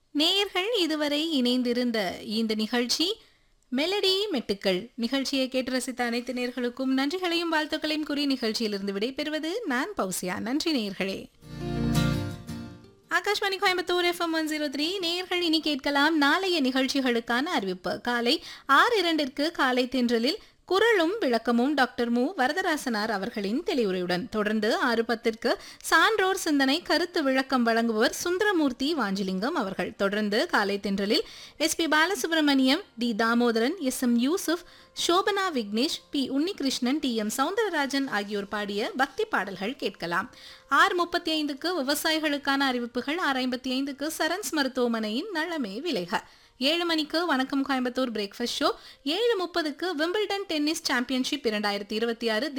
நேயர்கள் இதுவரை இணைந்திருந்த இந்த நிகழ்ச்சி மெலடி மெட்டுக்கள் நிகழ்ச்சியை கேட்டு ரசித்த அனைத்து நேர்களுக்கும் நன்றிகளையும் வாழ்த்துக்களையும் கூறி நிகழ்ச்சியிலிருந்து விடைபெறுவது நான் பௌசியா நன்றி நேயர்களே Akashvani Coimbatore FM one zero three நேயர்கள் இனி கேட்கலாம் நாளைய நிகழ்ச்சிகளுக்கான அறிவிப்பு காலை ஆறு இரண்டிற்கு காலை தென்றலில் குரலும் விளக்கமும் டாக்டர் மு வரதராசனார் அவர்களின் தெளிவுரையுடன் தொடர்ந்து ஆறு பத்திற்கு சான்றோர் சிந்தனை கருத்து விளக்கம் வழங்குபவர் சுந்தரமூர்த்தி வாஞ்சிலிங்கம் அவர்கள் தொடர்ந்து காலை தென்றலில் S P Balasubrahmanyam T Damodaran S M Yusuf Shobana Vignesh P Unnikrishnan T M Soundararajan ஆகியோர் பாடிய பக்தி பாடல்கள் கேட்கலாம் ஆறு முப்பத்தி ஐந்துக்கு விவசாயிகளுக்கான அறிவிப்புகள் ஆறு ஐம்பத்தி ஐந்துக்கு சரன்ஸ் மருத்துவமனையின் நலமே விலைக ஏழு மணிக்கு வணக்கம் கோயம்புத்தூர் பிரேக்ஃபாஸ்ட் ஷோ ஏழு முப்பதுக்கு விம்பிள்டன் டென்னிஸ் சாம்பியன்ஷிப் இரண்டாயிரத்தி இருபத்தி ஆறு